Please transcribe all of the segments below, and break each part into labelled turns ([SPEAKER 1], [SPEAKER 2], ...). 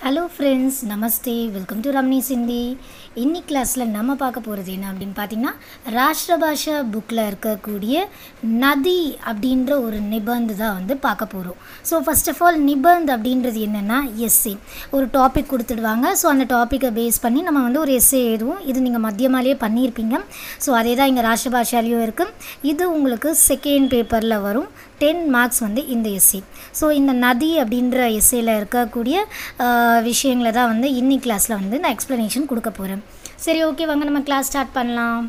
[SPEAKER 1] Hello friends நமஸ்தே welcome to ரம்னி சிந்தி இன்னி கிளாஸில் நம்ம பார்க்க போகிறது என்ன அப்படின்னு பார்த்தீங்கன்னா ராஷ்டிர பாஷா புக்கில் இருக்கக்கூடிய நதி அப்படின்ற ஒரு நிபந்து தான் வந்து பார்க்க போகிறோம் ஸோ ஃபர்ஸ்ட் ஆஃப் ஆல் நிபந்த் அப்படின்றது என்னென்னா எஸ்ஏ ஒரு டாபிக் கொடுத்துடுவாங்க ஸோ அந்த டாப்பிக்கை பேஸ் பண்ணி நம்ம வந்து ஒரு எஸ்ஏ எழுதுவோம் இது நீங்கள் மத்தியமாலேயே பண்ணியிருப்பீங்க ஸோ அதே தான் இங்கே ராஷ்டிர பாஷாலேயும் இருக்குது இது உங்களுக்கு செகண்ட் பேப்பரில் வரும் டென் மார்க்ஸ் வந்து இந்த எஸ்ஏ ஸோ இந்த நதி அப்படின்ற எஸ்ஏல இருக்கக்கூடிய ஆஹ், விஷயங்களை தான் வந்து இன்னி கிளாஸில் வந்து நான் எக்ஸ்ப்ளனேஷன் கொடுக்க போகிறேன் சரி ஓகே வாங்க நம்ம கிளாஸ் ஸ்டார்ட் பண்ணலாம்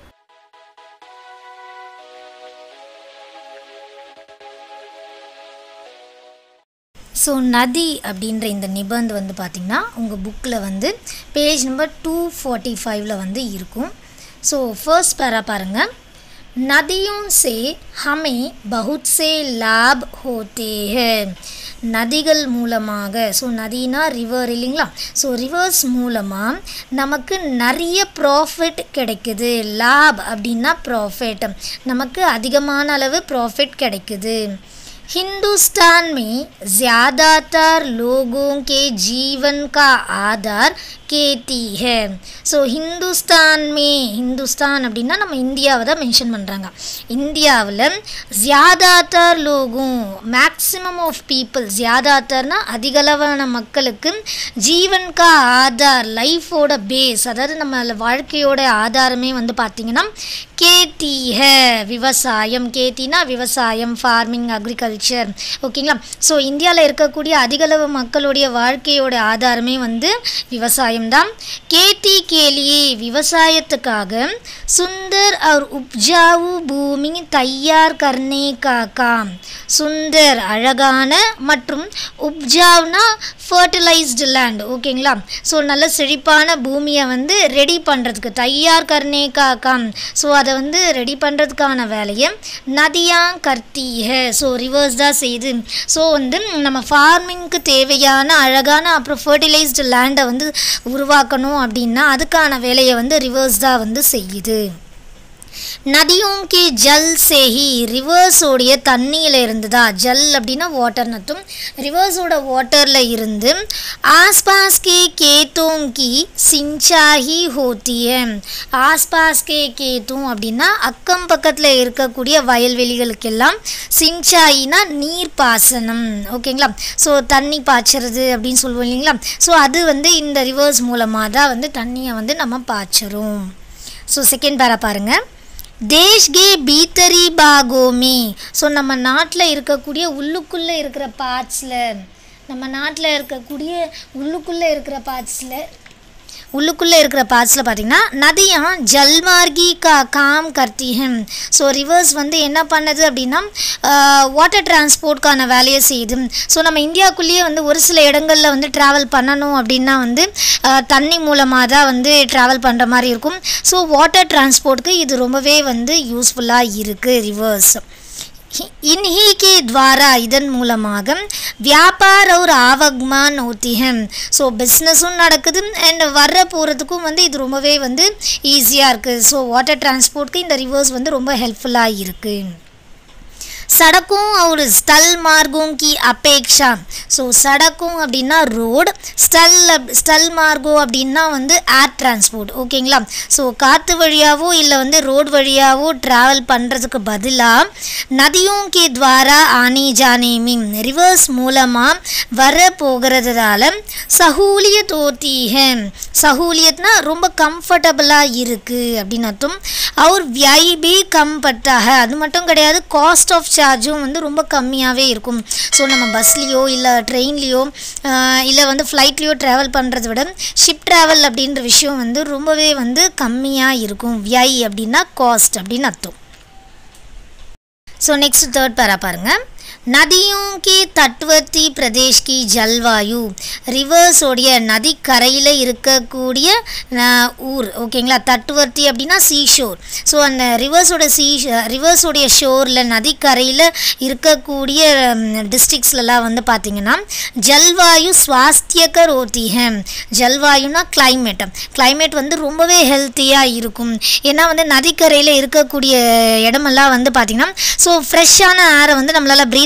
[SPEAKER 1] ஸோ நதி அப்படின்ற இந்த நிபந்து வந்து பார்த்திங்கன்னா உங்கள் புக்கில் வந்து பேஜ் நம்பர் டூ ஃபார்ட்டி ஃபைவ்ல வந்து இருக்கும் ஸோ ஃபர்ஸ்ட் பேரா பாருங்கள் नदियों से हमें बहुत से लाभ होते हैं நதிகள் மூலமாக ஸோ நதினா ரிவர் இல்லைங்களா ஸோ ரிவர்ஸ் மூலமாக நமக்கு நிறைய ப்ராஃபிட் கிடைக்குது லாப் அப்படின்னா ப்ராஃபிட் நமக்கு அதிகமான அளவு ப்ராஃபிட் கிடைக்குது हिंदुस्तान में ज़्यादातर लोगों के जीवन का आधार खेती है ஸோ ஹிந்துஸ்தான் மே ஹிந்துஸ்தான் அப்படின்னா நம்ம இந்தியாவை தான் மென்ஷன் பண்ணுறாங்க இந்தியாவில் ஜியாதாத்தர் லோகும் மேக்ஸிமம் ஆஃப் பீப்புள் ஜியாதாத்தர்னா அதிகளவான மக்களுக்கு ஜீவன் கா ஆதார் லைஃபோட பேஸ் அதாவது நம்ம வாழ்க்கையோட ஆதாரமே வந்து பார்த்திங்கன்னா கேத்தி ஹே விவசாயம் கேத்தினா விவசாயம் ஃபார்மிங் அக்ரிகல்ச்சர் ஓகேங்களா ஸோ இந்தியாவில் இருக்கக்கூடிய அதிகளவு மக்களுடைய வாழ்க்கையோட ஆதாரமே வந்து விவசாயம் தான் கேத்தி கேலியே விவசாயத்துக்காக சுந்தர் और உப்ஜாவு பூமி தயார் கர்னே கா காம் சுந்தர் அழகான மற்றும் உப்ஜாவ்னா ஃபர்டிலைஸ்டு லேண்ட் ஓகேங்களா ஸோ நல்ல செழிப்பான பூமியை வந்து ரெடி பண்ணுறதுக்கு தையார் கர்னே கா காம் ஸோ அதை வந்து ரெடி பண்ணுறதுக்கான வேலையை நதியா கர்த்தி ஹே ஸோ ரிவர்ஸ் தான் செய்யுது ஸோ வந்து நம்ம ஃபார்மிங்க்கு தேவையான அழகான அப்புறம் ஃபர்டிலைஸ்டு லேண்டை வந்து உருவாக்கணும் அப்படின்னா அதுக்கான வேலையை வந்து ரிவர்ஸ் தான் வந்து செய்யுது நதியும் கி ஜல் சேஹி ரிவர்ஸோடைய தண்ணியில் இருந்து தான் ஜல் அப்படின்னா வாட்டர் நத்தும் ரிவர்ஸோட வாட்டரில் இருந்து ஆஸ்பாஸ் கே கேத்தோம் கி சிஞ்சாஹி ஹோத்திய ஆஸ்பாஸ் கே கேத்தும் அப்படின்னா அக்கம் பக்கத்தில் இருக்கக்கூடிய வயல்வெளிகளுக்கெல்லாம் சிஞ்சாயினா நீர் பாசனம் ஓகேங்களா ஸோ தண்ணி பாய்ச்சறது அப்படின்னு சொல்லுவோம் இல்லைங்களா ஸோ அது வந்து இந்த ரிவர்ஸ் மூலமாக தான் வந்து தண்ணியை வந்து நம்ம பாய்ச்சறோம் ஸோ செகண்ட் பேரா பாருங்கள் தேஷ் கே பீத்தரி பாகோமி ஸோ நம்ம நாட்டில் இருக்கக்கூடிய உள்ளுக்குள்ளே இருக்கிற பார்ட்ஸில் நம்ம நாட்டில் இருக்கக்கூடிய உள்ளுக்குள்ளே இருக்கிற பார்ட்ஸில் உள்ளுக்குள்ளே இருக்கிற பார்ட்ஸில் பார்த்தீங்கன்னா நதியா ஜல்மார்கி கா காம் கர்த்தி ஹம் ஸோ ரிவர்ஸ் வந்து என்ன பண்ணுது அப்படின்னா வாட்டர் டிரான்ஸ்போர்ட்கான வேலையை செய்யுது ஸோ நம்ம இந்தியாவுக்குள்ளேயே வந்து ஒரு சில இடங்களில் வந்து ட்ராவல் பண்ணணும் அப்படின்னா வந்து ஆஹ், தண்ணி மூலமாக தான் வந்து ட்ராவல் பண்ணுற மாதிரி இருக்கும் ஸோ வாட்டர் டிரான்ஸ்போர்ட்டுக்கு இது ரொம்பவே வந்து யூஸ்ஃபுல்லாக இருக்குது ரிவர்ஸ் इन्हीं के द्वारा இதன் மூலமாக வியாபார ஒரு ஆவக்மான் ஓத்திகம் ஸோ பிஸ்னஸும் நடக்குது அண்ட் வர்ற போகிறதுக்கும் வந்து இது ரொம்பவே வந்து ஈஸியாக இருக்குது ஸோ வாட்டர் டிரான்ஸ்போர்ட்க்கு இந்த ரிவர்ஸ் வந்து ரொம்ப ஹெல்ப்ஃபுல்லாக இருக்குது सड़कों और स्थल मार्गों की अपेक्षा ஸோ சடக்கும் அப்படின்னா ரோடு ஸ்டல் ஸ்டல் மார்கோ அப்படின்னா வந்து ஏர் டிரான்ஸ்போர்ட் ஓகேங்களா ஸோ காற்று வழியாவோ இல்லை வந்து ரோடு வழியாவோ ட்ராவல் பண்ணுறதுக்கு பதிலாக நதியும் கே துவாரா ஆனி ஜானே மீன் ரிவர்ஸ் மூலமாக வர போகிறதுனால சஹூலியத் ஓத்தி ஹே சஹூலியத்னா ரொம்ப கம்ஃபர்டபுளாக இருக்குது அப்படின்னு அர்த்தம் அவர் விஐபி கம் பட்டாக அது மட்டும் கிடையாது காஸ்ட் ஆஃப் சார்ஜும் வந்து ரொம்ப கம்மியாகவே இருக்கும் ஸோ நம்ம பஸ்லேயோ இல்லை ட்ரெயின்லேயோ இல்லை வந்து ஃப்ளைட்லேயோ ட்ராவல் பண்ணுறத விட ஷிப் ட்ராவல் அப்படின்ற விஷயம் வந்து ரொம்பவே வந்து கம்மியாக இருக்கும் விஐ அப்படின்னா காஸ்ட் அப்படின்னு அர்த்தம் ஸோ நெக்ஸ்ட் தேர்ட் பேரா பாருங்கள் நதியும் கி தட்வர்த்தி பிரதேஷ் கி ஜல்வாயு ரிவர்ஸோடைய நதிக்கரையில் இருக்கக்கூடிய அஹ், ஊர் ஓகேங்களா தட்வர்த்தி அப்படின்னா சீஷோர் ஸோ அந்த ரிவர்ஸோட சீ ரிவர்ஸோடைய ஷோரில் நதிக்கரையில் இருக்கக்கூடிய டிஸ்ட்ரிக்ஸ்லலாம் வந்து பார்த்திங்கன்னா ஜல்வாயு சுவாஸ்தியகர் ஓத்திகம் ஜல்வாயுனா climate climate வந்து ரொம்பவே ஹெல்த்தியாக இருக்கும் ஏன்னா வந்து நதிக்கரையில் இருக்கக்கூடிய இடமெல்லாம் வந்து பார்த்திங்கன்னா ஸோ ஃப்ரெஷ்ஷான ஏரை வந்து நம்மளால் ப்ரீத்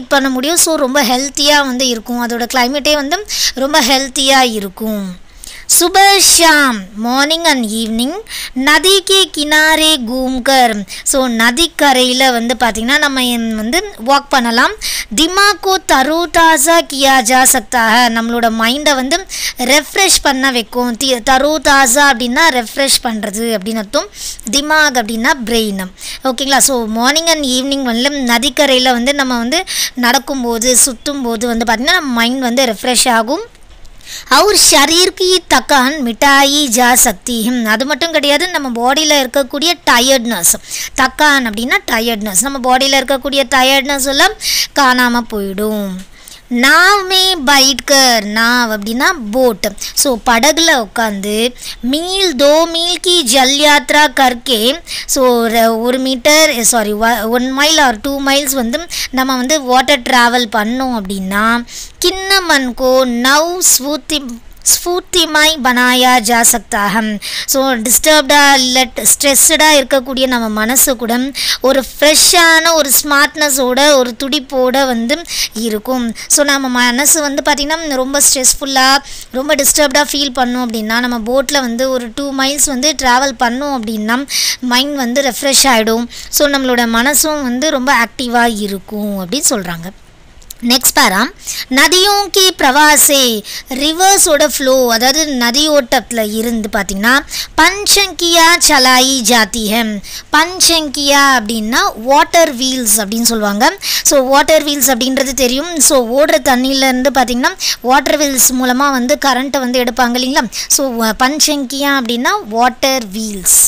[SPEAKER 1] ஈட் பண்ண முடியும் ஸோ ரொம்ப ஹெல்த்தியாக வந்து இருக்கும் அதோட கிளைமேட்டே வந்து ரொம்ப ஹெல்த்தியாக இருக்கும் सुबह शाम மார்னிங் அண்ட் ஈவினிங் நதி கே கினாரே கூம்கர் ஸோ நதிக்கரையில் வந்து பார்த்திங்கன்னா நம்ம இந் வந்து வாக் பண்ணலாம் திமாக்கோ தரு தாசா கியா ஜா சக்தா ஹை. நம்மளோட மைண்டை வந்து ரெஃப்ரெஷ் பண்ண வைக்கும் தி தரு தாசா அப்படின்னா ரெஃப்ரெஷ் பண்ணுறது அப்படின்னு அர்த்தம் திமாக் அப்படின்னா பிரெயின் ஓகேங்களா ஸோ மார்னிங் அண்ட் ஈவினிங் வந்து நதிக்கரையில் வந்து நம்ம வந்து நடக்கும்போது சுற்றும்போது வந்து பார்த்திங்கன்னா நம்ம மைண்ட் வந்து ரெஃப்ரெஷ் ஆகும் और शरीर की थकान मिटाई जा सकती है அது மட்டும் கிடையாது நம்ம பாடியில் இருக்கக்கூடிய டயர்ட்னஸ் தக்கான் அப்படின்னா டயர்ட்னஸ் நம்ம பாடியில் இருக்கக்கூடிய டயர்ட்னஸ் எல்லாம் காணாமல் போயிடும் நாவ்மே பைட்கர் நாவ் அப்படின்னா போட் ஸோ படகுல உட்காந்து மீல் தோ மீல் கி ஜல் யாத்ரா கர்க்கே ஸோ ஒரு metre sorry one mile or two miles வந்து நம்ம வந்து வாட்டர் ட்ராவல் பண்ணோம் அப்படின்னா கிண்ண மன்கோ நவ் ஸ்வூத்தி ஸ்ஃபூர்த்திமாய் பனாயா ஜா சக்தா ஹம் ஸோ டிஸ்டர்ப்டாக இல்லை ஸ்ட்ரெஸ்டாக இருக்கக்கூடிய நம்ம மனசு கூட ஒரு ஃப்ரெஷ்ஷான ஒரு ஸ்மார்ட்னஸோட ஒரு துடிப்போட வந்து இருக்கும் ஸோ நம்ம மனசு வந்து பார்த்திங்கன்னா ரொம்ப ஸ்ட்ரெஸ்ஃபுல்லாக ரொம்ப டிஸ்டர்ப்டாக ஃபீல் பண்ணோம் அப்படின்னா நம்ம போட்டில் வந்து ஒரு டூ மைல்ஸ் வந்து ட்ராவல் பண்ணோம் அப்படின்னா மைண்ட் வந்து ரெஃப்ரெஷ் ஆகிடும் ஸோ நம்மளோட மனசும் வந்து ரொம்ப ஆக்டிவாக இருக்கும் அப்படின்னு சொல்கிறாங்க நெக்ஸ்ட் பாரா நதியும் கி பிரவாசே ரிவர்ஸோட ஃப்ளோ அதாவது நதியோட்டத்தில் இருந்து பார்த்திங்கன்னா பஞ்சங்கியா சலாயி ஜாதி ஹம் பஞ்சங்கியா அப்படின்னா வாட்டர் வீல்ஸ் அப்படின்னு சொல்லுவாங்க ஸோ வாட்டர் வீல்ஸ் அப்படின்றது தெரியும் ஸோ ஓடுற தண்ணியிலேருந்து பார்த்திங்கன்னா வாட்டர் வீல்ஸ் மூலமாக வந்து கரண்ட்டை வந்து எடுப்பாங்க இல்லைங்களா ஸோ பஞ்சங்கியா அப்படின்னா வாட்டர் வீல்ஸ்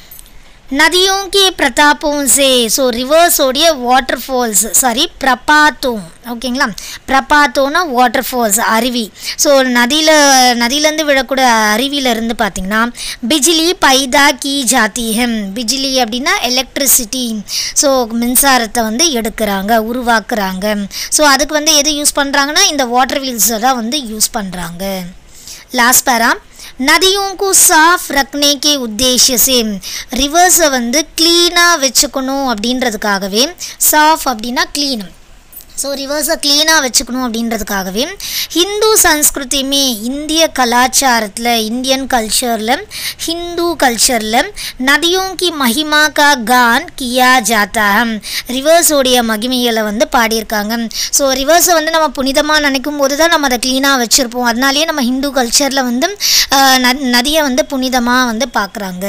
[SPEAKER 1] நதியோं के प्रतापों से ஸோ ரிவர்ஸோடைய வாட்டர் ஃபால்ஸ் சாரி பிரபாத்தோம் ஓகேங்களா பிரபாத்தோன்னா வாட்டர் ஃபால்ஸ் அருவி ஸோ நதியில் நதியிலேருந்து விழக்கூடிய அருவியிலேருந்து பார்த்திங்கன்னா பிஜிலி பைதா கி ஜாதி ஹெம் பிஜிலி அப்படின்னா எலக்ட்ரிசிட்டி ஸோ மின்சாரத்தை வந்து எடுக்கிறாங்க உருவாக்குறாங்க ஸோ அதுக்கு வந்து எது யூஸ் பண்ணுறாங்கன்னா இந்த வாட்டர் வீல்ஸை தான் வந்து யூஸ் பண்ணுறாங்க லாஸ்ட் பேரா நதியும் கு சாஃப் ரக்னே கே உத்தேஷ சே ரிவர்ஸை வந்து க்ளீனாக வச்சுக்கணும் அப்படின்றதுக்காகவே சாஃப் அப்படின்னா க்ளீன் ஸோ ரிவர்ஸை க்ளீனாக வச்சுக்கணும் அப்படின்றதுக்காகவே ஹிந்து சன்ஸ்கிருதியுமே இந்திய கலாச்சாரத்தில் இந்தியன் கல்ச்சரில் ஹிந்து கல்ச்சரில் நதியும் கி மகிமா கா கான் கியா ஜாத்தா ரிவர்ஸோடைய மகிமைகளை வந்து பாடியிருக்காங்க ஸோ ரிவர்ஸை வந்து நம்ம புனிதமாக நினைக்கும் போது தான் நம்ம அதை க்ளீனாக வச்சுருப்போம் அதனாலேயே நம்ம ஹிந்து கல்ச்சரில் வந்து ஆஹ், ந- நதியை வந்து புனிதமாக வந்து பார்க்குறாங்க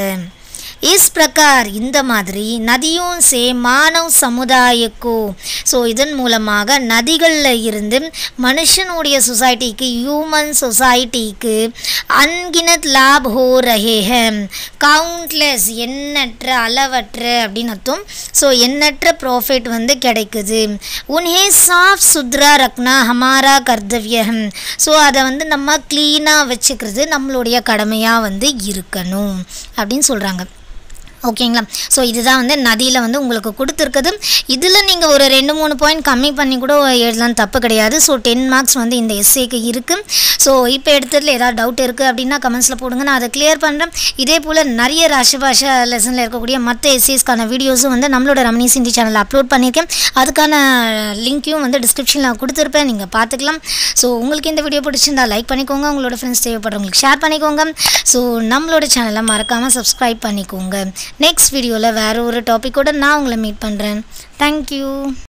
[SPEAKER 1] இஸ் பிரகார் இந்த மாதிரி நதியும் சே மானவ் சமுதாயக்கோ ஸோ இதன் மூலமாக நதிகளில் இருந்து மனுஷனுடைய சொசைட்டிக்கு ஹியூமன் சொசைட்டிக்கு அன்கினத் லாப் ஹோ ரஹே ஹம் கவுண்ட்லெஸ் எண்ணற்ற அளவற்ற அப்படின்னு அர்த்தம் ஸோ எண்ணற்ற ப்ராஃபிட் வந்து கிடைக்குது உன்ஹே சாஃப் சுத்ரா ரக்னா ஹமாரா கர்த்தவியம் ஸோ அதை வந்து நம்ம க்ளீனாக வச்சுக்கிறது நம்மளுடைய கடமையாக வந்து இருக்கணும் அப்படின்னு சொல்கிறாங்க ஓகேங்களா ஸோ இதுதான் வந்து நதியில் வந்து உங்களுக்கு கொடுத்துருக்குது இதில் நீங்கள் ஒரு ரெண்டு மூணு பாயிண்ட் கம்மி பண்ணி கூட எழுதலாம் தப்பு கிடையாது ஸோ டென் மார்க்ஸ் வந்து இந்த எஸ்ஏக்கு இருக்குது ஸோ இப்போ எடுத்ததில் ஏதாவது டவுட் இருக்குது அப்படின்னா கமெண்ட்ஸில் போடுங்க நான் அதை கிளியர் பண்ணுறேன் இதே போல் நிறைய ராஷ பாஷா லெசனில் இருக்கக்கூடிய மற்ற எஸ்ஏஸ்க்கான வீடியோஸும் வந்து நம்மளோட ரமணி சிந்தி சேனலில் அப்லோட் பண்ணியிருக்கேன் அதுக்கான லிங்க்கையும் வந்து டிஸ்கிரிப்ஷனில் கொடுத்துருப்பேன் நீங்கள் பார்த்துக்கலாம் ஸோ உங்களுக்கு இந்த வீடியோ பிடிச்சிருந்தா லைக் பண்ணிக்கோங்க உங்களோட ஃப்ரெண்ட்ஸ் தேவைப்படுறவங்களுக்கு ஷேர் பண்ணிக்கோங்க ஸோ நம்மளோட சேனலை மறக்காமல் சப்ஸ்கிரைப் பண்ணிக்கோங்க நெக்ஸ்ட் வீடியோவில் வேறு ஒரு டாப்பிக்கோட நான் உங்களை மீட் பண்ணுறேன் தேங்க்யூ